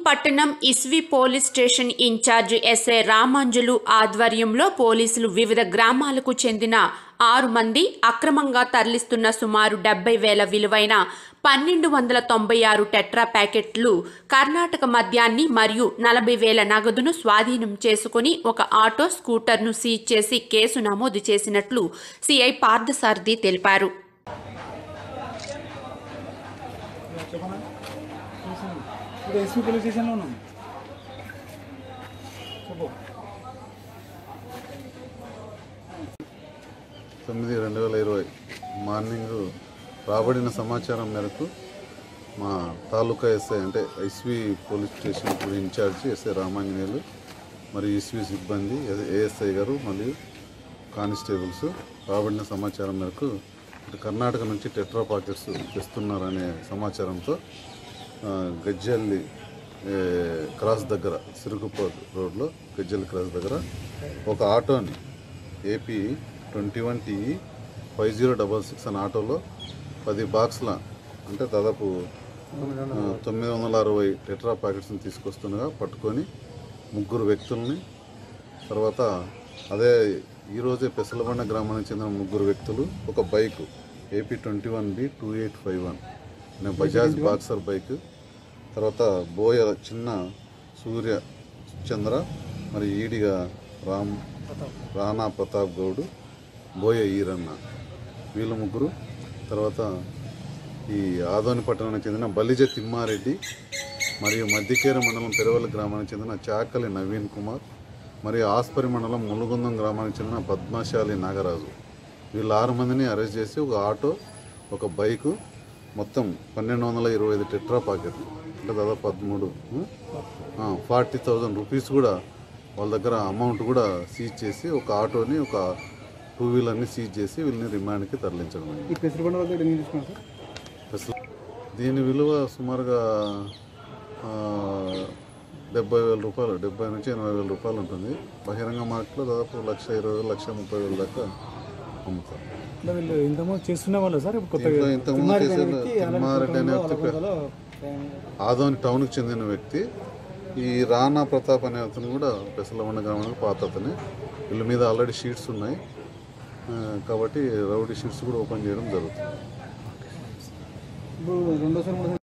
పట్టణం ఇస్వి police station in-charge SI Ramanjulu ఆధ్వర్యంలో పోలీసులు వివిధ గ్రామాలకు చెందిన ఆరు మంది అక్రమంగా తరలిస్తున్న సుమారు డెబ్బై వేల విలువైన పన్నెండు వందల తొంభై ఆరు టెట్రా ప్యాకెట్లు కర్ణాటక మద్యాన్ని మరియు నలభై వేల నగదును స్వాధీనం చేసుకుని ఒక ఆటో స్కూటర్ను సీజ్ చేసి కేసు నమోదు చేసినట్లు సిఐ పార్థసారథి తెలిపారు చెప్పనా ఇప్పుడు ఎస్పీ పోలీస్ స్టేషన్లో ఉన్నాం చెప్పు తొమ్మిది రెండు వేల ఇరవై మార్నింగ్ రాబడిన సమాచారం మేరకు మా తాలూకా ఎస్ఐ అంటే ఎస్వి పోలీస్ స్టేషన్ ఇప్పుడు ఇన్ఛార్జి ఎస్ఐ రామాంజనేయులు మరియు ఎస్వి సిబ్బంది ఏఎస్ఐ గారు మరియు కానిస్టేబుల్స్ రాబడిన సమాచారం మేరకు ఇటు కర్ణాటక నుంచి టెట్రా పాకెట్స్ తెస్తున్నారనే సమాచారంతో ఆ, గజ్జల్లి ఏ, క్రాస్ దగ్గర సిరుగుపూర్ రోడ్లో గజ్జల్లి క్రాస్ దగ్గర ఒక ఆటోని AP twenty one TE five zero double six అనే ఆటోలో పది బాక్స్ల అంటే దాదాపు ఆ, తొమ్మిది వందల అరవై టెట్రా ప్యాకెట్స్ని తీసుకొస్తుండగా పట్టుకొని ముగ్గురు వ్యక్తుల్ని తర్వాత అదే ఈరోజే పెసలబండ గ్రామానికి చెందిన ముగ్గురు వ్యక్తులు ఒక bike AP twenty one B two eight five one అనే బజాజ్ బాక్సర్ బైక్ తర్వాత బోయ చిన్న సూర్య చంద్ర మరి ఈడిగా రామ్ రాణా ప్రతాప్ గౌడ్ బోయ ఈరన్న వీళ్ళు ముగ్గురు తర్వాత ఈ ఆదోని పట్టణానికి చెందిన బలిజ తిమ్మారెడ్డి మరియు మధ్యకేర మండలం పెరవల్లి గ్రామానికి చెందిన చాకలి నవీన్ కుమార్ మరియు ఆస్పరి మండలం ములుగుందం గ్రామానికి చెందిన పద్మశాలి నాగరాజు వీళ్ళు ఆరు మందిని అరెస్ట్ చేసి ఒక ఆటో ఒక బైకు మొత్తం పన్నెండు వందల ఇరవై ఐదు టెట్రా పాకెట్లు అంటే దాదాపు పదమూడు ఫార్టీ థౌజండ్ రూపీస్ కూడా వాళ్ళ దగ్గర అమౌంట్ కూడా సీజ్ చేసి ఒక ఆటోని ఒక టూ వీలర్ని సీజ్ చేసి వీళ్ళని రిమాండ్కి తరలించడం అయింది ఈ పెసరబండ వద్ద ఎన్ని తీసుకున్నాం సార్ అసలు దీని విలువ సుమారుగా ఆ, డెబ్బై వేల రూపాయలు డెబ్బై నుంచి ఎనభై వేల రూపాయలు ఉంటుంది బహిరంగ మార్కెట్లో దాదాపు లక్ష ఇరవై వేలు లక్ష ముప్పై వేల దాకా అమ్ముతారు అంటే వీళ్ళు ఇంతకుముందు చేస్తున్న వాళ్ళు సార్ ఇప్పుడు కొత్తగా దీంట్లో ఇంతకుముందు తిమ్మారెడ్డి అనే చేసిన వ్యక్తి అలాగే తిమ్మారెడ్డి అనే వ్యక్తి అలగొందలో, ఆదోని టౌన్కి చెందిన వ్యక్తి ఈ రాణా ప్రతాప్ అనే అతను కూడా పెసలమండ గ్రామానికి పాత అతనే వీళ్ళ మీద ఆల్రెడీ షీట్స్ ఉన్నాయి ఆ, కాబట్టి రౌడీ షీట్స్ కూడా ఓపెన్ చేయడం జరుగుతుంది ఇప్పుడు రెండోసారి మూడోసారి